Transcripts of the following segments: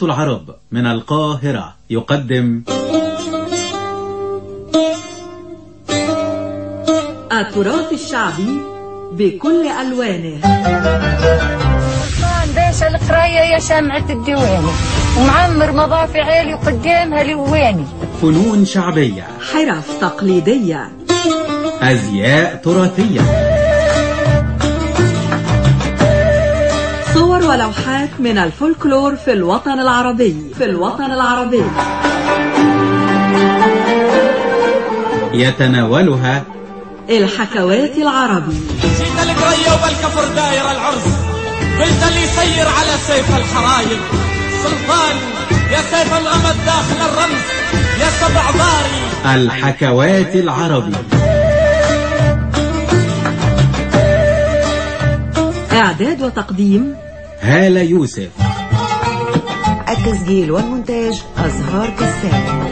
العرب من القاهرة يقدم التراث الشعبي بكل ألوانه سلطان باشا القراية يا شمعة الديواني ومعمر مضافي عالي وقدامها لواني فنون شعبية حرف تقليدية أزياء تراثية صور ولوحات من الفولكلور في الوطن العربي في الوطن العربي يتناولها الحكوات العربي جيت القرية وبالكفر داير العرس قلت اللي يسير على سيف الحرايل سلطان يا سيف الأمد داخل الرمز يا سبع ضاري الحكوات العربي إعداد وتقديم هالة يوسف التسجيل والمونتاج أزهار كسام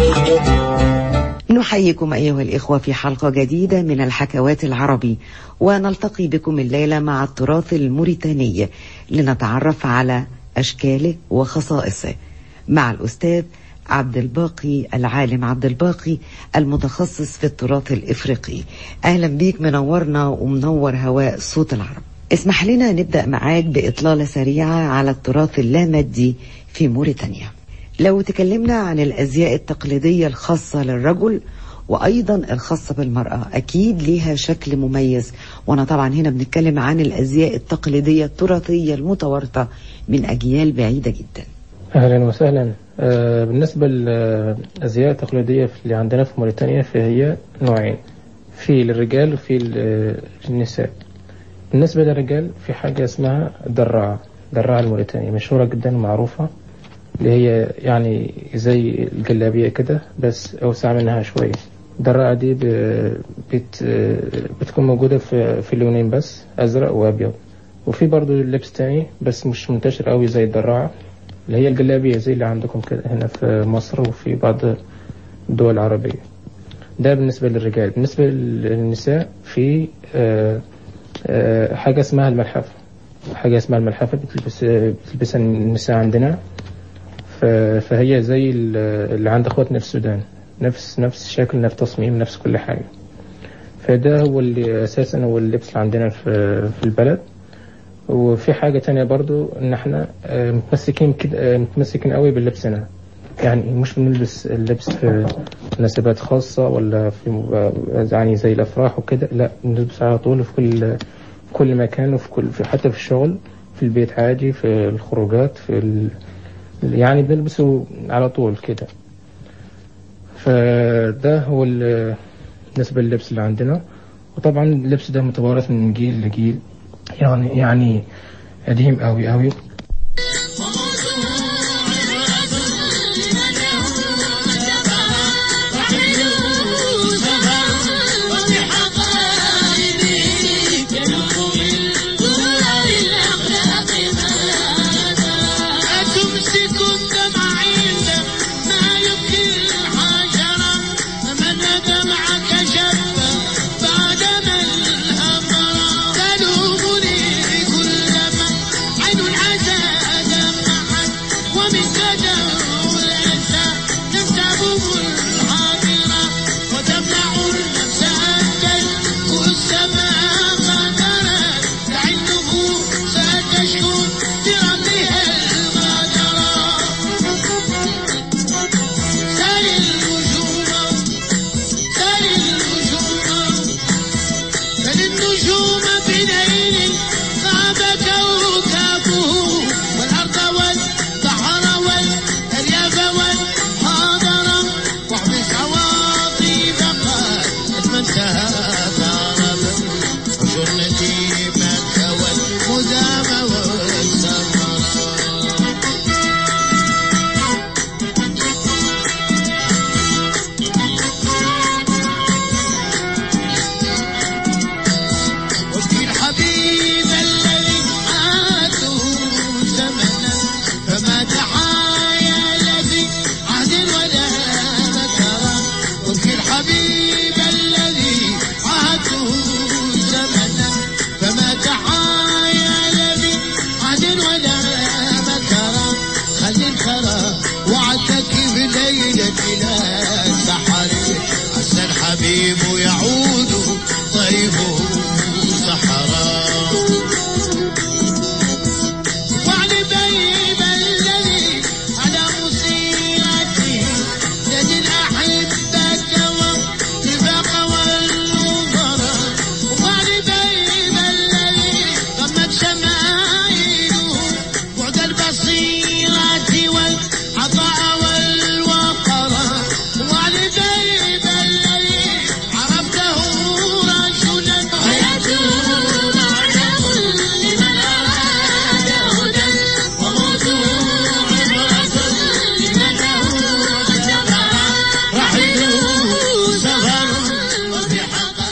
نحييكم أيها الإخوة في حلقة جديدة من الحكوات العربي ونلتقي بكم الليلة مع التراث الموريتاني لنتعرف على أشكاله وخصائصه مع الأستاذ عبد الباقي العالم عبد الباقي المتخصص في التراث الإفريقي أهلا بيك منورنا ومنور هواء صوت العرب اسمح لنا نبدأ معاك بإطلالة سريعة على التراث اللامادي في موريتانيا لو تكلمنا عن الأزياء التقليدية الخاصة للرجل وأيضا الخاصة بالمرأة أكيد ليها شكل مميز وأنا طبعا هنا بنتكلم عن الأزياء التقليدية التراثية المتوارثة من أجيال بعيدة جدا اهلا وسهلا آه، بالنسبه للازياء التقليديه اللي عندنا في موريتانيا فهي نوعين في للرجال وفي ل- للنساء بالنسبه للرجال في حاجه اسمها الدراعه الدراعه الموريتانيه مشهوره جدا ومعروفه اللي هي يعني زي الجلابيه كده بس اوسع منها شويه الدراعه دي ب- بت بتكون موجوده في في لونين بس ازرق وابيض وفي برضو لبس تاني بس مش منتشر قوي زي الدراعه اللي هي الجلابية زي اللي عندكم كده هنا في مصر وفي بعض الدول العربية ده بالنسبة للرجال بالنسبة للنساء في آه، آه، حاجة اسمها الملحفة حاجة اسمها الملحفة بتلبس بتلبسها النساء عندنا ف- فهي زي ال- اللي عند اخواتنا في السودان نفس نفس الشكل نفس تصميم نفس كل حاجة فده هو اللي اساسا هو اللبس اللي عندنا في في البلد وفي حاجة تانية برضو ان احنا آه، متمسكين كده آه، متمسكين قوي بلبسنا يعني مش بنلبس اللبس في مناسبات خاصة ولا في م- يعني زي الافراح وكده لا بنلبس على طول في كل كل مكان وفي كل في حتى في الشغل في البيت عادي في الخروجات في ال... يعني بنلبسه على طول كده فده هو ال- بالنسبة للبس اللي عندنا وطبعا اللبس ده متوارث من جيل لجيل يعني يعني قديم قوي قوي أتمسك الدمعين ما يبكي الحجرة من دمعك شب بعدما الهمرة تلومني كلما عين العسى دمعت ومن كدر الأسى تنتابه الحاضرة وتمنع النفس أن السماء قدرت دع النفوس تشكو بربها الغدرة سل النجوم سل النجوم سل النجوم بليل غاب كوكبه والأرض والبحر ترى وعدك بليلتنا سحرت عسى الحبيب يعود طيبه صحراء وعد بيب الذي على مصيرتي زد الأحبة والرفاق والنظراء وعد بيب الذي ضمت شمائله بعد البصيرة والعطاء والوقر وعد بيب الذي عرفته رجلا حياته معلم لمن أراد هدى وموته عبرة لمن له جبر رحيله سفر وفي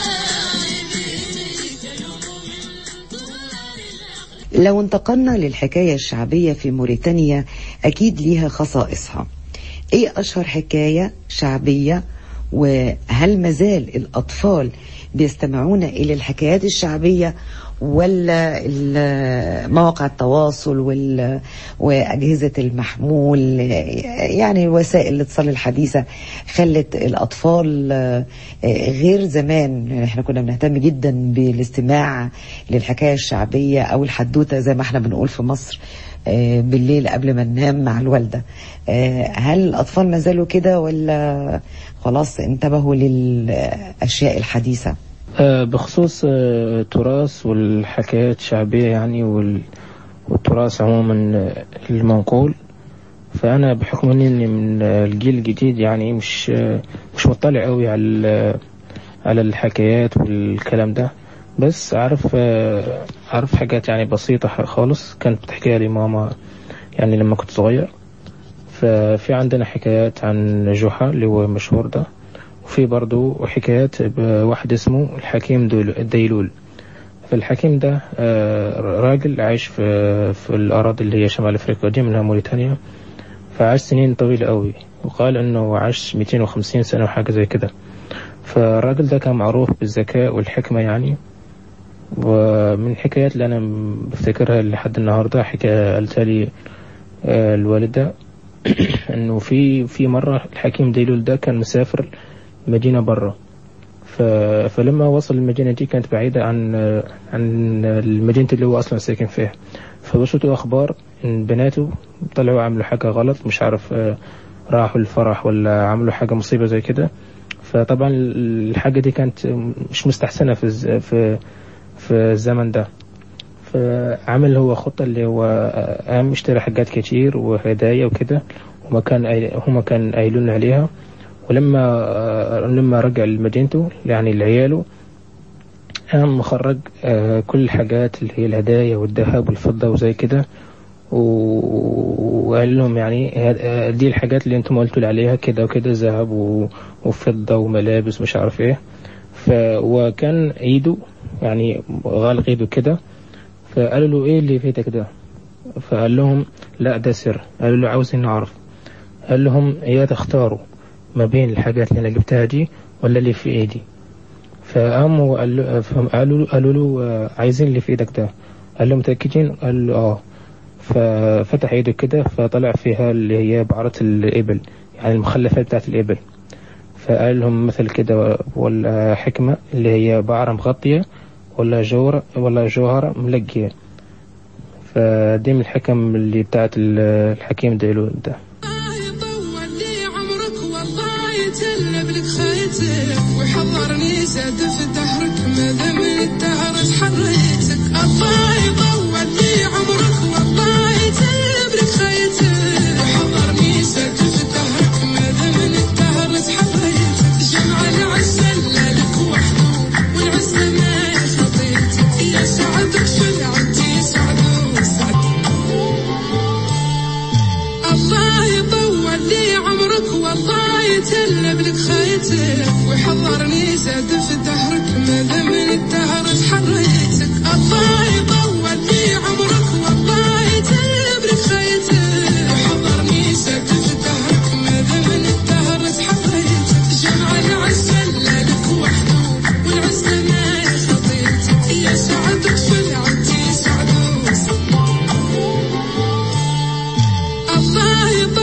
لو انتقلنا للحكاية الشعبية في موريتانيا أكيد ليها خصائصها إيه أشهر حكاية شعبية وهل مازال الأطفال بيستمعون إلى الحكايات الشعبية ولا ال- مواقع التواصل وال- وأجهزة المحمول يعني وسائل الاتصال الحديثة خلت الأطفال آه، غير زمان احنا كنا بنهتم جدا بالاستماع للحكاية الشعبية أو الحدوتة زي ما احنا بنقول في مصر آه، بالليل قبل ما ننام مع الوالدة آه، هل الأطفال ما زالوا كده ولا خلاص انتبهوا للأشياء الحديثة آه، بخصوص آه، التراث والحكايات الشعبية يعني وال- والتراث عموما آه، المنقول فأنا بحكم إني من آه، الجيل الجديد يعني مش آه، مش مطلع قوي على ال- على الحكايات والكلام ده بس أعرف آه، أعرف حاجات يعني بسيطة خالص كانت بتحكيها لي ماما يعني لما كنت صغير ففي عندنا حكايات عن جحا اللي هو مشهور ده وفي برضو حكايات بواحد اسمه الحكيم دول- الديلول فالحكيم ده آه، راجل عايش في في الأراضي اللي هي شمال أفريقيا دي منها موريتانيا فعاش سنين طويلة قوي وقال إنه عاش 250 سنة وحاجة زي كده فالراجل ده كان معروف بالذكاء والحكمة يعني ومن الحكايات اللي أنا م- بفتكرها لحد النهاردة حكاية قالتها لي آه، الوالدة إنه في في مرة الحكيم ديلول ده كان مسافر مدينة برا ف... فلما وصل المدينة دي كانت بعيدة عن عن المدينة اللي هو أصلا ساكن فيها فوصلته أخبار إن بناته طلعوا عملوا حاجة غلط مش عارف آه، راحوا الفرح ولا عملوا حاجة مصيبة زي كده فطبعا الحاجة دي كانت مش مستحسنة في الز... في في الزمن ده فعمل هو خطة اللي هو آه، قام اشترى حاجات كتير وهدايا وكده وما كان قايل- هما كان قايلون عليها ولما آه، لما رجع لمدينته يعني لعياله قام مخرج آه، كل الحاجات اللي هي الهدايا والذهب والفضة وزي كده و- وقال لهم يعني آه، دي الحاجات اللي انتم قلتوا لي عليها كده وكده ذهب و- وفضة وملابس مش عارف ايه ف وكان ايده يعني غالق ايده كده فقالوا له ايه اللي في ايدك ده فقال لهم لا ده سر قالوا له عاوزين نعرف قال لهم يا تختاروا ما بين الحاجات اللي انا جبتها دي ولا اللي في ايدي فقاموا وقال- فقالوا له قالوا له آه، عايزين اللي في ايدك ده قال لهم متأكدين قال له اه ففتح ايده كده فطلع فيها اللي هي بعرة الإبل يعني المخلفات بتاعت الإبل فقال لهم مثل كده ولا حكمة اللي هي بعرة مغطية ولا جورة ولا جوهرة ملقية فدي من الحكم اللي بتاعت ال- الحكيم ديلو ده يطول لي عمرك والله يتلب لك خيتك وحضرني زاد في دهرك ماذا من الدهر حريتك الله يطول لي عمرك والله يتلب لك خيتك وحضرني زاد في دهرك ماذا من الدهر حريتك جمع العسل لك وحده والعسل ما يخطيتك يا سعدك شلعتي سعد وسعد الله يطول لي عمرك والله يتلب لك خيتك ويحضرني زاد في دهرك ماذا من الدهر حريتك الله يطول لي عمرك والله يتلب لك خيتك ويحضرني زاد في دهرك ماذا من الدهر حريتك جمع العسل لك وحده والعسل ما يخطيتك يا سعدك شلعتي سعد وسعد الله يطول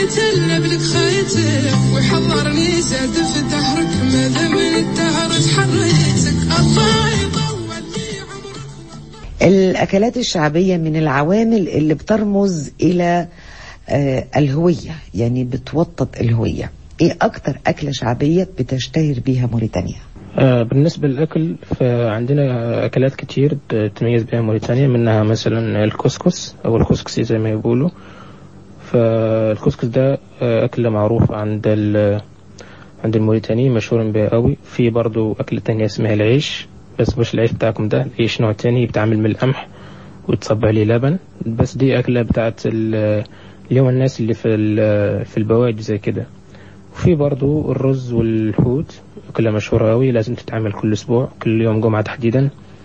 يتلب لك خيتك ويحضرني زاد في دهرك ماذا من الدهر تحريتك الله يطول لي عمرك الأكلات الشعبية من العوامل اللي بترمز إلى آه، الهوية يعني بتوطد الهوية إيه أكتر أكلة شعبية بتشتهر بيها موريتانيا؟ آه، بالنسبة للأكل فعندنا أكلات كتير ت- تميز بها موريتانيا منها مثلا الكسكس أو الكسكسي زي ما يقولوا فالكسكس ده آه، أكلة معروفة عند ال عند الموريتانيين مشهور بها قوي في برضو أكلة تانية اسمها العيش بس مش العيش بتاعكم ده العيش نوع تاني بيتعمل من القمح وتصب عليه لبن بس دي أكلة بتاعت ال- اليوم الناس اللي في ال- في البوادي زي كده وفي برضو الرز والحوت أكلة مشهورة أوي لازم تتعمل كل أسبوع كل يوم جمعة تحديدا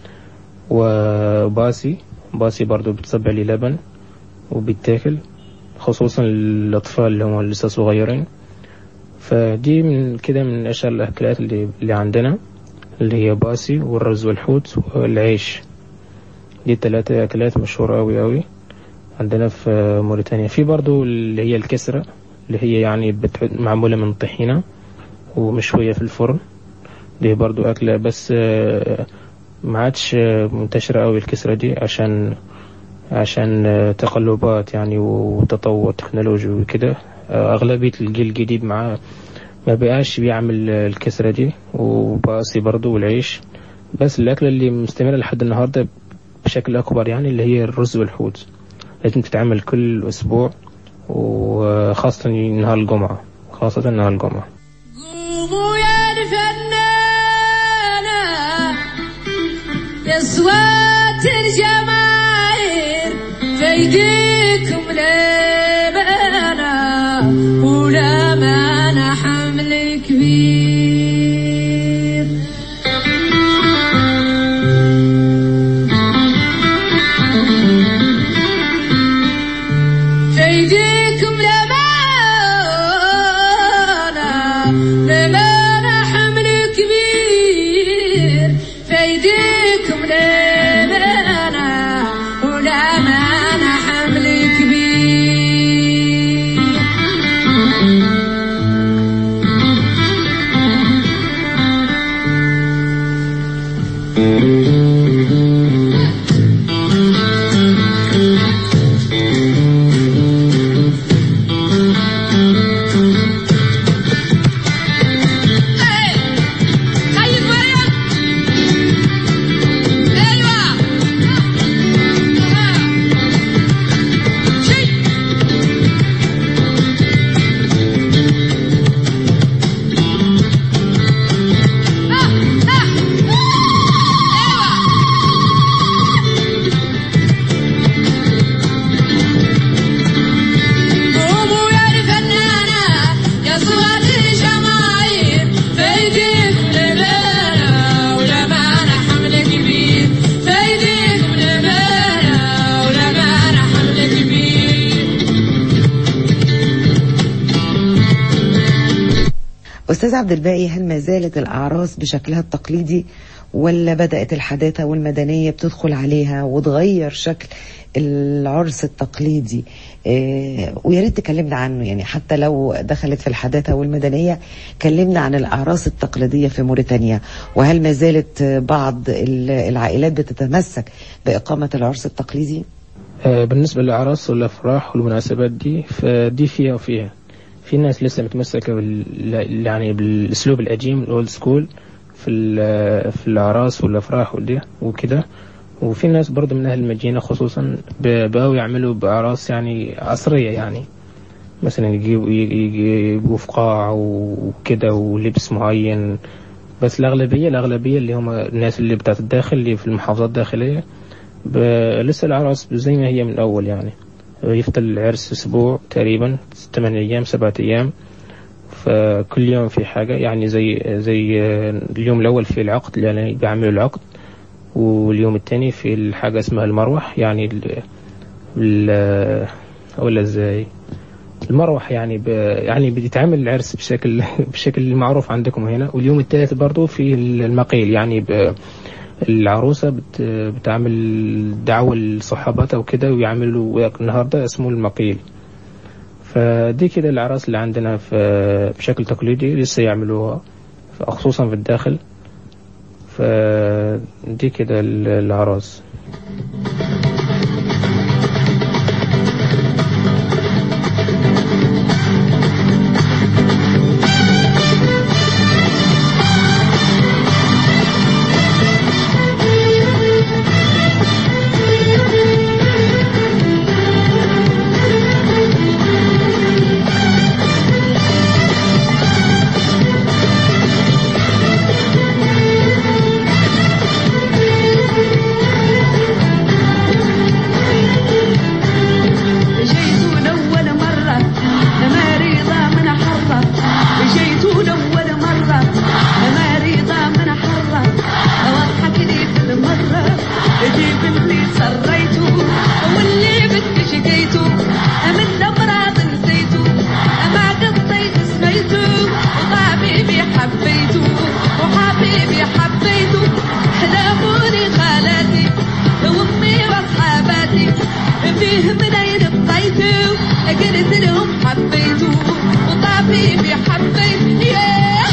وباسي باسي برضو بتصب عليه لبن وبيتاكل خصوصا الأطفال اللي هم لسه صغيرين فدي من كده من أشهر الأكلات اللي, اللي عندنا اللي هي باسي والرز والحوت والعيش دي ثلاثة أكلات مشهورة أوي أوي عندنا في موريتانيا في برضو اللي هي الكسرة اللي هي يعني بتع- معمولة من طحينة ومشوية في الفرن دي برضو أكلة بس آه، ما عادش آه، منتشرة أوي الكسرة دي عشان عشان آه، تقلبات يعني وتطور تكنولوجي وكده آه، أغلبية الجيل الجديد معاه ما بقاش بيعمل آه، الكسرة دي وباسي برضو والعيش بس الأكلة اللي مستمرة لحد النهاردة بشكل أكبر يعني اللي هي الرز والحوت لازم تتعمل كل أسبوع وخاصة نهار الجمعة خاصة نهار الجمعة قوموا يا الفنانة يا صوات الجماهير في ايديكم لبانة ولا مانع حمل كبير في ايديكم لمانة لمانة حمل كبير في ايديكم لمانة ولمانة حمل كبير خيك مريم ايوه شي آه، آه. ايوه قوموا يا الفنانة يا صوت الجماهير فايديكم لمانة ولمانة حمل كبير فايديكم لمانة ولمانة حمل كبير أستاذ عبد الباقي هل ما زالت الأعراس بشكلها التقليدي ولا بدأت الحداثة والمدنية بتدخل عليها وتغير شكل العرس التقليدي إيه ويا ريت تكلمنا عنه يعني حتى لو دخلت في الحداثة والمدنية كلمنا عن الأعراس التقليدية في موريتانيا وهل ما زالت بعض ال- العائلات بتتمسك بإقامة العرس التقليدي؟ آه، بالنسبة للأعراس والأفراح والمناسبات دي فدي فيها وفيها في ناس لسه متمسكة بال يعني بالأسلوب القديم الأولد سكول في ال- في الأعراس والأفراح ودي وكده وفي ناس برضه من أهل المدينة خصوصا ب- بقوا يعملوا بأعراس يعني عصرية يعني مثلا يجيبوا يجيبوا في قاع وكده ولبس معين بس الأغلبية الأغلبية اللي هم الناس اللي بتاعت الداخل اللي في المحافظات الداخلية ب... لسه العرس زي ما هي من الأول يعني يفضل العرس أسبوع تقريبا ثمان أيام سبعة أيام فكل يوم في حاجة يعني زي زي اليوم الأول في العقد يعني بيعملوا العقد واليوم الثاني في الحاجة اسمها المروح يعني ال... ال... ولا ازاي المروح يعني ب... يعني بيتعمل العرس بشكل بشكل معروف عندكم هنا واليوم الثالث برضو في المقيل يعني ب... العروسة بت... بتعمل دعوة لصحاباتها وكده ويعملوا النهاردة اسمه المقيل فدي كده الأعراس اللي عندنا في بشكل تقليدي لسه يعملوها خصوصا في الداخل فدي كده ال- الأعراس جيتون أول مرة مريضة من حرة جيتون أول مرة مريضة من حرة واضحك لي في المرة جيب اللي سريتو واللي بدك شقيتو من الأمراض نسيتو ما قضيت سميتو وحبيبي حبيتو وحبيبي حبيتو حلموني خالاتي وامي واصحاباتي فيه منين بقيتو قلت لهم حبيتو وطبيبي حبيت ياه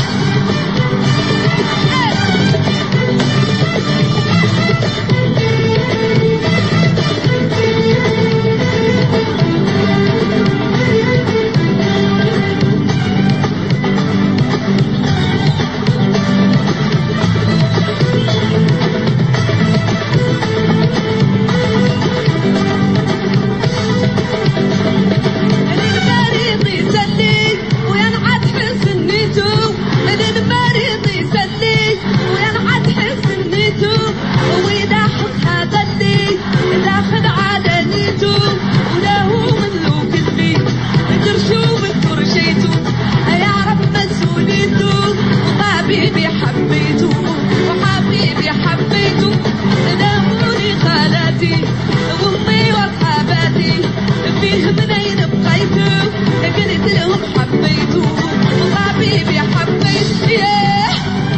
المريض يسلي وينعد حس نيته المريض يسلي وينعد حس نيته وإذا حسها ظلي داخل على نيته ولا هو من له كذبي ترشو بترشيته يا رب مسؤوليته وحبيبي حبيته وحبيبي حبيته ناموني خالاتي وامي واصحاباتي فيه منين بقيتو قلت لهم حبيتو وحبيبي حبيت ياه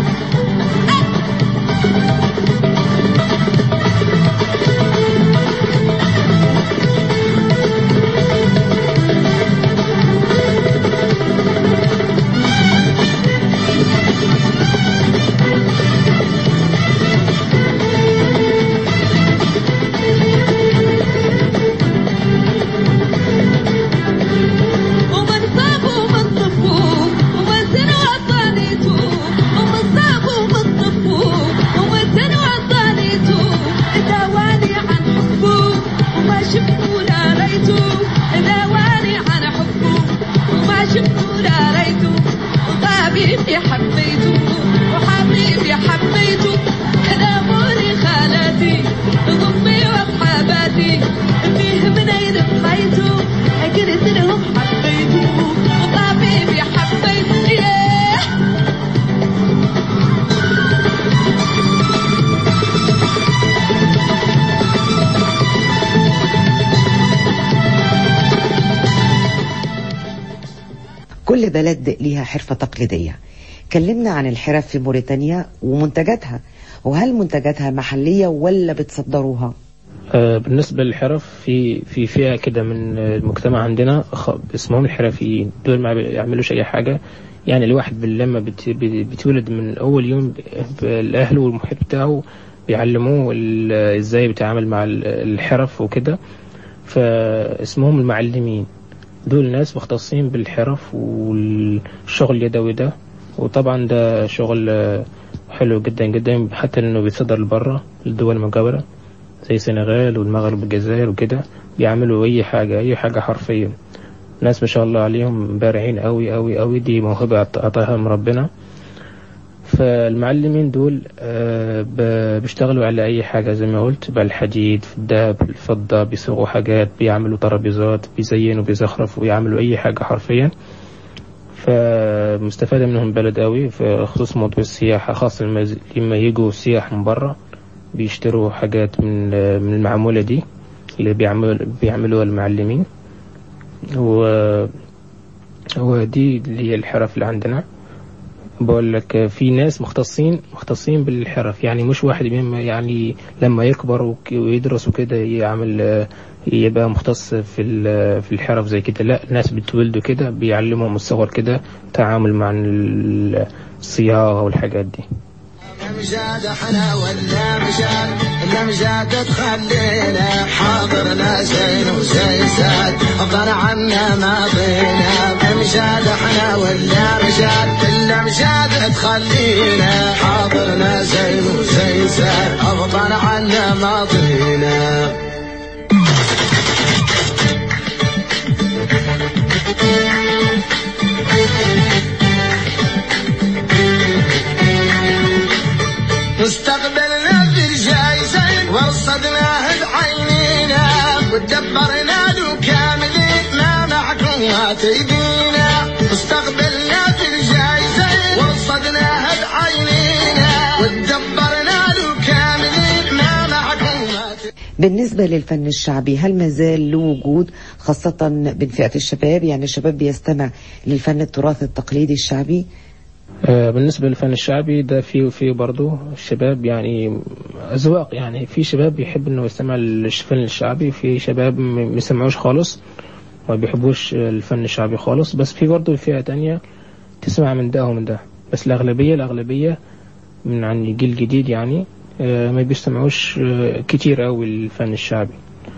ومن صاب ومن طفو ومن سن وطنيتو ومن صاب ومن طفو ومن سن وطنيتو داواني عن حبه وما شفته لا ريته داواني عن حبه وما شفته لا ريته وحبيبي حبيته وحبيبي حبيته ناموني خالاتي ضمي واصحاباتي فيه منين بقيتو قلت لهم حبيته وطبيبي حبيت ياه كل بلد ليها حرفة تقليدية كلمنا عن الحرف في موريتانيا ومنتجاتها وهل منتجاتها محلية ولا بتصدروها آه، بالنسبة للحرف في في فئة كده من المجتمع عندنا خ- اسمهم الحرفيين دول ما بيعملوش أي حاجة يعني الواحد بال- لما بت- بت- بيتولد من أول يوم ب- ب- الأهل والمحيط بتاعه بيعلموه ال- إزاي بيتعامل مع ال- الحرف وكده فاسمهم المعلمين دول ناس مختصين بالحرف والشغل اليدوي ده وطبعا ده شغل آه، حلو جدا جدا حتى انه بيتصدر لبره للدول المجاورة زي السنغال والمغرب والجزائر وكده بيعملوا اي حاجة اي حاجة حرفيا ناس ما شاء الله عليهم بارعين قوي قوي قوي دي موهبة عط- عطاها من ربنا فالمعلمين دول آه، ب- بيشتغلوا على اي حاجة زي ما قلت بالحديد في الذهب الفضة بيصوغوا حاجات بيعملوا ترابيزات بيزينوا بيزخرفوا بيعملوا اي حاجة حرفيا فمستفادة منهم بلد قوي في خصوص موضوع السياحة خاصة لما يز- لما يجوا سياح من برا بيشتروا حاجات من من المعمولة دي اللي بيعمل بيعملوها المعلمين و ودي اللي هي الحرف اللي عندنا بقول لك في ناس مختصين مختصين بالحرف يعني مش واحد منهم يعني لما يكبر وك- ويدرس وكده يعمل آه، يبقى مختص في ال- في الحرف زي كده لا ناس بتولدوا كده بيعلمهم من الصغر كده تعامل مع ال- الصياغة والحاجات دي مجاد احنا ولا مجاد الا مجاد تخلينا حاضرنا زين وزين زاد افضل عنا ماضينا مجاد احنا ولا مجاد الا مجاد تخلينا حاضرنا زين وزين زاد افضل عنا ماضينا مستقبلنا في الجايزة ورصدناه بعينينا ودبرنا له كاملين ما محكومات ايدينا مستقبلنا في الجايزة ورصدناه بعينينا ودبرنا له كاملين ما محكومات بالنسبة للفن الشعبي هل ما زال له وجود خاصة بين فئة الشباب يعني الشباب بيستمع للفن التراث التقليدي الشعبي آه، بالنسبة للفن الشعبي ده في في برضه الشباب يعني أذواق يعني في شباب بيحب إنه يستمع للفن الشعبي في شباب ما بيسمعوش خالص ما بيحبوش الفن الشعبي خالص بس في برضه فئة تانية تسمع من ده ومن ده بس الأغلبية الأغلبية من عن الجيل الجديد يعني آه، ما بيستمعوش آه، كتير أوي الفن الشعبي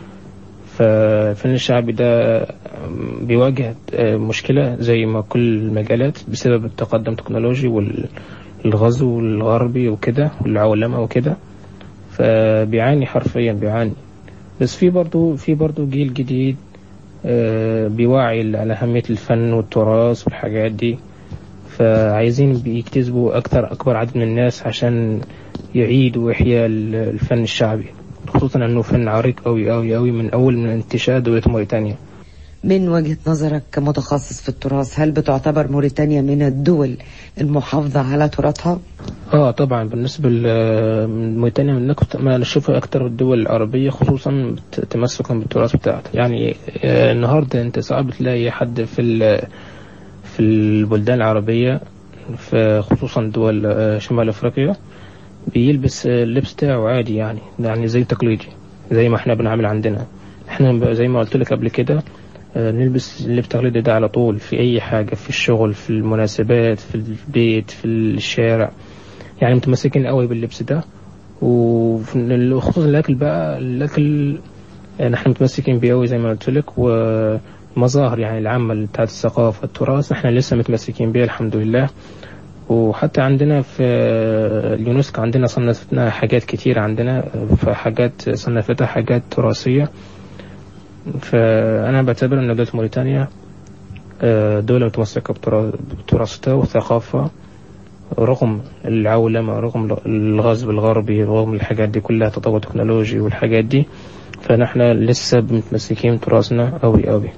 فالفن الشعبي ده بيواجه آه، مشكلة زي ما كل المجالات بسبب التقدم التكنولوجي والغزو الغربي وكده والعولمة وكده فبيعاني حرفيا بيعاني بس في برضو في برضو جيل جديد آه، بيوعي على أهمية الفن والتراث والحاجات دي فعايزين بيجتذبوا أكتر أكبر عدد من الناس عشان يعيدوا وإحياء الفن الشعبي خصوصا أنه فن عريق أوي أوي أوي من أول من انتشاء دولة موريتانيا من وجهة نظرك كمتخصص في التراث هل بتعتبر موريتانيا من الدول المحافظة على تراثها؟ اه طبعا بالنسبة لموريتانيا من أكتر ما نشوفها أكتر الدول العربية خصوصا ت- تمسكا بالتراث بتاعتها يعني آه، النهاردة أنت صعب تلاقي حد في ال- في البلدان العربية في خصوصا دول آه، شمال أفريقيا بيلبس آه، اللبس بتاعه عادي يعني يعني زي تقليدي زي ما احنا بنعمل عندنا احنا ب- زي ما قلت لك قبل كده آه، نلبس اللبس التقليدي ده على طول في أي حاجة في الشغل في المناسبات في البيت في الشارع يعني متمسكين قوي باللبس ده وفي- وخصوصا الأكل بقى الأكل يعني احنا متمسكين بيه قوي زي ما قلت لك ومظاهر يعني العامة بتاعت الثقافة التراث احنا لسه متمسكين بيه الحمد لله وحتى عندنا في اليونسكو عندنا صنفتنا حاجات كتير عندنا فحاجات صنفتها حاجات تراثية فأنا بعتبر أن دولة موريتانيا آه، دولة متمسكة بترا- بتراثها وثقافة رغم العولمة رغم الغزو الغربي رغم الحاجات دي كلها تطور تكنولوجي والحاجات دي فنحن لسه متمسكين بتراثنا أوي أوي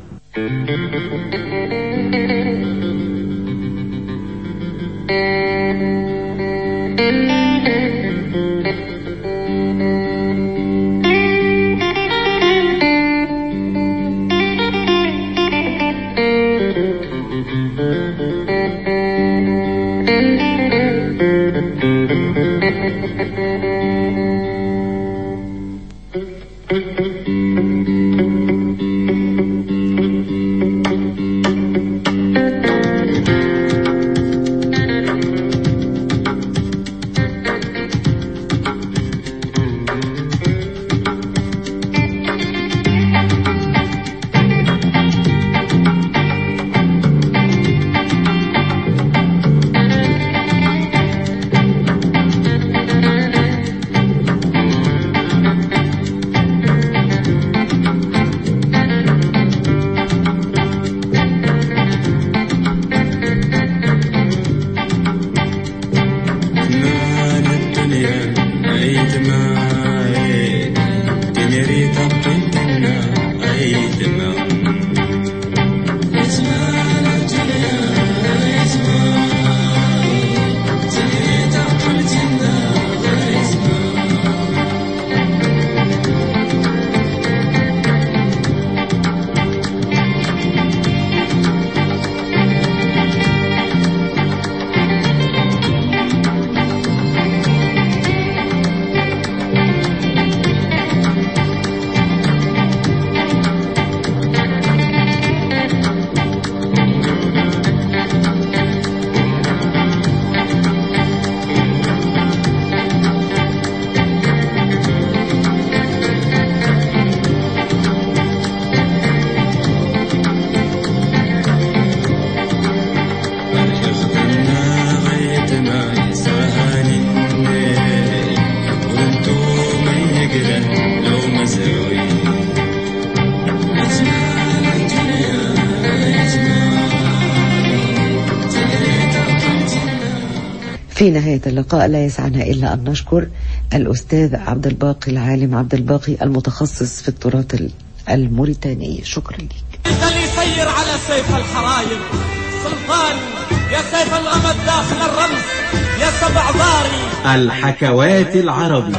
في نهاية اللقاء لا يسعنا إلا أن نشكر الأستاذ عبد الباقي العالم عبد الباقي المتخصص في التراث ال- الموريتاني شكرا لك انت اللي يسير على سيف الحرايق سلطان يا سيف الامد داخل الرمز يا سبع ضاري الحكوات العربي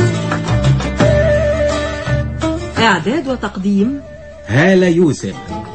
إعداد وتقديم هالة يوسف